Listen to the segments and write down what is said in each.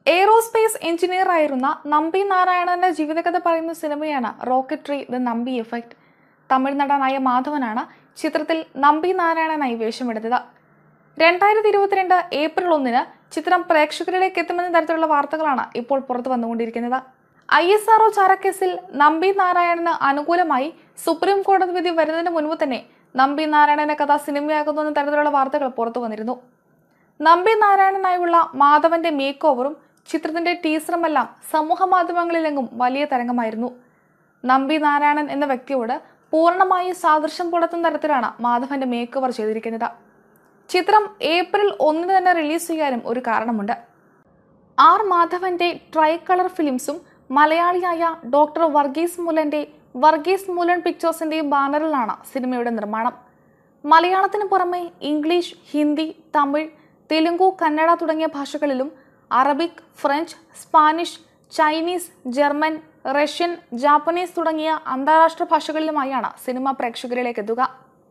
aerospace engineer ആയിരുന്ന നമ്പി നാരായണന്റെ ജീവിതകഥ പറയുന്ന സിനിമയാണ് Rocketry the Nambi effect Tamil നടനായ മാധവനാണ് ചിത്രത്തിൽ നമ്പി നാരായണനായി വേഷമെടുത്തത് രണ്ടായിരത്തി ഇരുപത്തിരണ്ട് ഏപ്രിൽ ഒന്നിന് ചിത്രം പ്രേക്ഷകരിലേക്ക് എത്തുമെന്ന തരത്തിലുള്ള വാർത്തകളാണ് ഇപ്പോൾ പുറത്തു വന്നുകൊണ്ടിരിക്കുന്നത് ഐ എസ് ആർഒ ചാരക്കേസിൽ നമ്പി നാരായണന് അനുകൂലമായി സുപ്രീം കോടതി വിധി വരുന്നതിന് മുൻപ് തന്നെ നമ്പി നാരായണന്റെ കഥ സിനിമയാകുന്നു എന്ന തരത്തിലുള്ള വാർത്തകൾ പുറത്തു വന്നിരുന്നു നമ്പി നാരായണനായുള്ള മാധവന്റെ മേക്ക് ഓവറും ചിത്രത്തിന്റെ ടീസറുമെല്ലാം സമൂഹ മാധ്യമങ്ങളിലെങ്ങും വലിയ തരംഗമായിരുന്നു നമ്പി നാരായണൻ എന്ന വ്യക്തിയോട് പൂർണ്ണമായി സാദൃശ്യം പുലർത്തുന്ന തരത്തിലാണ് മാധവന്റെ മേക്ക് ഓവർ ചെയ്തിരിക്കുന്നത് ചിത്രം ഏപ്രിൽ ഒന്നിന് തന്നെ റിലീസ് ചെയ്യാനും ഒരു കാരണമുണ്ട് ആർ മാധവന്റെ ട്രൈ കളർ ഫിലിംസും മലയാളിയായ ഡോക്ടർ വർഗീസ് മുലന്റെ വർഗീസ് മുലൻ പിക്ചേഴ്സിന്റെ ബാനറിലാണ് സിനിമയുടെ നിർമ്മാണം മലയാളത്തിന് പുറമെ ഇംഗ്ലീഷ് ഹിന്ദി തമിഴ് തെലുങ്കു കന്നഡ തുടങ്ങിയ ഭാഷകളിലും Arabic French Spanish Chinese German Russian Japanese തുടങ്ങിയ അന്താരാഷ്ട്ര ഭാഷകളിലുമായാണ് സിനിമ പ്രേക്ഷകരിലേക്ക് എത്തുക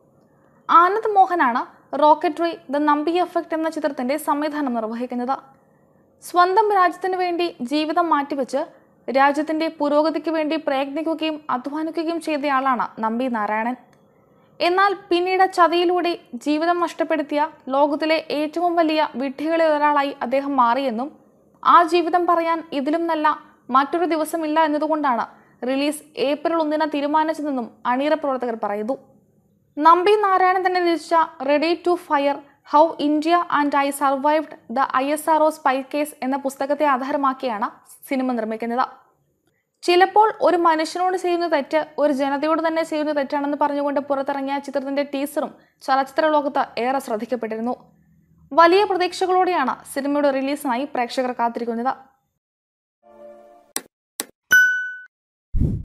ആനന്ദ് മോഹനാണ് റോക്കറ്റ്രി ദ നമ്പി എഫക്റ്റ് എന്ന ചിത്രത്തിന്റെ സംവിധാനം നിർവഹിക്കുന്നത് സ്വന്തം രാജ്യത്തിനു വേണ്ടി ജീവിതം മാറ്റിവെച്ച് രാജ്യത്തിന്റെ പുരോഗതിക്ക് വേണ്ടി പ്രയത്നിക്കുകയും അധ്വാനിക്കുകയും ചെയ്തയാളാണ് നമ്പി നാരായണൻ എന്നാൽ പിന്നീട് ചതിയിലൂടെ ജീവിതം നഷ്ടപ്പെടുത്തിയ ലോകത്തിലെ ഏറ്റവും വലിയ വിഡ്ഢികളിൽ ഒരാളായി അദ്ദേഹം മാറിയെന്നും ആ ജീവിതം പറയാൻ ഇതിലും നല്ല മറ്റൊരു ദിവസമില്ല എന്നതുകൊണ്ടാണ് റിലീസ് ഏപ്രിൽ ഒന്നിന് തീരുമാനിച്ചതെന്നും അണിയറ പ്രവർത്തകർ പറയുന്നു നമ്പി നാരായണൻ തന്നെ രചിച്ച ready to fire how India and I survived the I S R O spy case എന്ന പുസ്തകത്തെ ആധാരമാക്കിയാണ് സിനിമ നിർമ്മിക്കുന്നത് ചിലപ്പോൾ ഒരു മനുഷ്യനോട് ചെയ്യുന്ന തെറ്റ് ഒരു ജനതയോട് തന്നെ ചെയ്യുന്ന തെറ്റാണെന്ന് പറഞ്ഞുകൊണ്ട് പുറത്തിറങ്ങിയ ചിത്രത്തിന്റെ ടീസറും ചലച്ചിത്ര ലോകത്ത് ഏറെ ശ്രദ്ധിക്കപ്പെട്ടിരുന്നു വലിയ പ്രതീക്ഷകളോടെയാണ് സിനിമയുടെ റിലീസിനായി പ്രേക്ഷകർ കാത്തിരിക്കുന്നത്